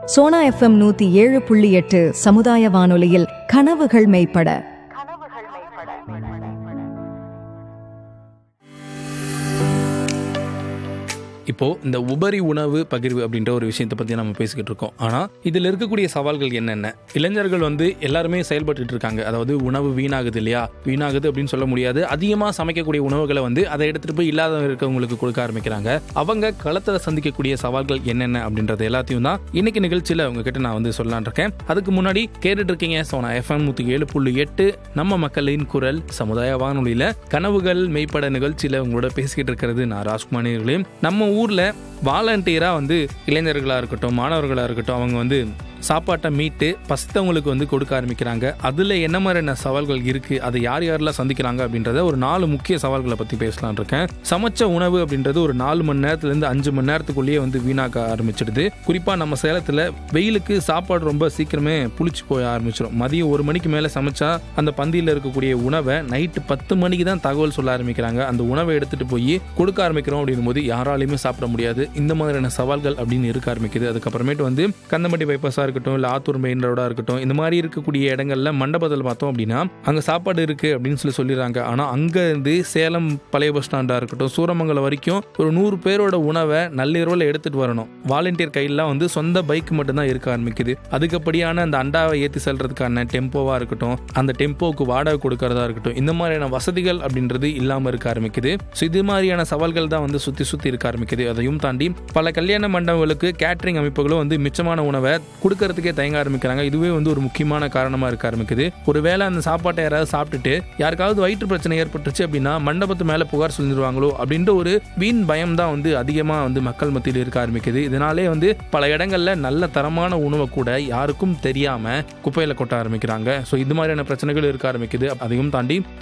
Sona FM நூத்தி ஏழு புள்ளி எட்டு சமுதாய வானொலியில் கனவுகள் மெய்ப்பட இப்போ இந்த உபரி உணவு பகிர்வு அப்படின்ற ஒரு விஷயத்தை பத்தி நம்ம பேசிக்கிட்டு இருக்கோம் ஆனா இதுல இருக்கக்கூடிய சவால்கள் என்னென்ன இளைஞர்கள் வந்து எல்லாருமே செயல்பட்டு இருக்காங்க அதாவது உணவு வீணாகுது இல்லையா வீணாகுது அப்படின்னு சொல்ல முடியாது அதிகமா சமைக்கக்கூடிய உணவுகளை வந்து அதை எடுத்துட்டு போய் இல்லாத இருக்கவங்களுக்கு கொடுக்க ஆரம்பிக்கிறாங்க அவங்க களத்துல சந்திக்கக்கூடிய சவால்கள் என்னென்ன அப்படின்றது எல்லாத்தையும் தான் இன்னைக்கு நிகழ்ச்சியில உங்ககிட்ட நான் வந்து சொல்லலான் இருக்கேன் அதுக்கு முன்னாடி கேட்டுட்டு இருக்கீங்க சோனா எஃப்எம் நூத்தி ஏழு புள்ளி எட்டு நம்ம மக்களின் குரல் சமுதாய வானொலியில கனவுகள் மெய்ப்பட நிகழ்ச்சியில உங்களோட பேசிக்கிட்டு இருக்கிறது நான் ராஜ்குமாரிகளே நம்ம ஊர்ல வாலண்டியரா வந்து இளைஞர்களா இருக்கட்டும் மாணவர்களா இருக்கட்டும் அவங்க வந்து சாப்பாட்டை மீட்டு பசித்தவங்களுக்கு வந்து கொடுக்க ஆரம்பிக்கிறாங்க அதில் என்ன மாதிரியான சவால்கள் இருக்குது அதை யார் யாரெல்லாம் சந்திக்கிறாங்க அப்படின்றத ஒரு நாலு முக்கிய சவால்களை பற்றி பேசலாம்னு இருக்கேன் சமைச்ச உணவு அப்படின்றது ஒரு நாலு மணி நேரத்துலேருந்து அஞ்சு மணி நேரத்துக்குள்ளேயே வந்து வீணாக்க ஆரம்பிச்சிடுது குறிப்பாக நம்ம சேலத்தில் வெயிலுக்கு சாப்பாடு ரொம்ப சீக்கிரமே புளிச்சு போய் ஆரம்பிச்சிடும் மதியம் ஒரு மணிக்கு மேலே சமைச்சா அந்த பந்தியில் இருக்கக்கூடிய உணவை நைட்டு பத்து மணிக்கு தான் தகவல் சொல்ல ஆரம்பிக்கிறாங்க அந்த உணவை எடுத்துகிட்டு போய் கொடுக்க ஆரம்பிக்கிறோம் அப்படின்னும் போது யாராலையுமே சாப்பிட முடியாது இந்த மாதிரியான சவால்கள் அப்படின்னு இருக்க ஆரம்பிக்குது அதுக்கப்புறமேட்டு வந்து கந்தம்பட்டி பைபாஸாக இருக்கட்டும் இல்லை ஆத்தூர் மெயின் ரோடாக இருக்கட்டும் இந்த மாதிரி இருக்கக்கூடிய இடங்கள்ல மண்டபத்தில் பார்த்தோம் அப்படின்னா அங்கே சாப்பாடு இருக்குது அப்படின்னு சொல்லி சொல்லிடுறாங்க ஆனால் அங்கேருந்து சேலம் பழைய பஸ் ஸ்டாண்டாக இருக்கட்டும் சூரமங்கலம் வரைக்கும் ஒரு நூறு பேரோட உணவை நள்ளிரவில் எடுத்துகிட்டு வரணும் வாலண்டியர் கையிலாம் வந்து சொந்த பைக் மட்டும்தான் இருக்க ஆரம்பிக்குது அதுக்கப்படியான அந்த அண்டாவை ஏற்றி செல்றதுக்கான டெம்போவாக இருக்கட்டும் அந்த டெம்போவுக்கு வாடகை கொடுக்கறதா இருக்கட்டும் இந்த மாதிரியான வசதிகள் அப்படின்றது இல்லாமல் இருக்க ஆரம்பிக்குது ஸோ இது மாதிரியான சவால்கள் தான் வந்து சுற்றி சுற்றி இருக்க ஆரம்பிக்குது அதையும் தாண்டி பல கல்யாண மண்டபங்களுக்கு கேட்டரிங் அமைப்புகளும் வந்து மிச்சமான உணவை கொடுக்கறதுக்கே தயங்க ஆரம்பிக்கிறாங்க இதுவே வந்து ஒரு முக்கியமான காரணமாக இருக்க ஆரம்பிக்குது ஒருவேளை அந்த சாப்பாட்டை யாராவது சாப்பிட்டுட்டு யாருக்காவது வயிற்று பிரச்சனை ஏற்பட்டுச்சு அப்படின்னா மண்டபத்து மேலே புகார் சொல்லிடுவாங்களோ அப்படின்ற ஒரு வீண் பயம் தான் வந்து அதிகமாக வந்து மக்கள் மத்தியில் இருக்க ஆரம்பிக்குது இதனாலே வந்து பல இடங்கள்ல நல்ல தரமான உணவை கூட யாருக்கும் தெரியாம குப்பையில கொட்ட ஆரம்பிக்கிறாங்க ஸோ இது மாதிரியான பிரச்சனைகள் இருக்க ஆரம்பிக்குது அதையும் தாண்டி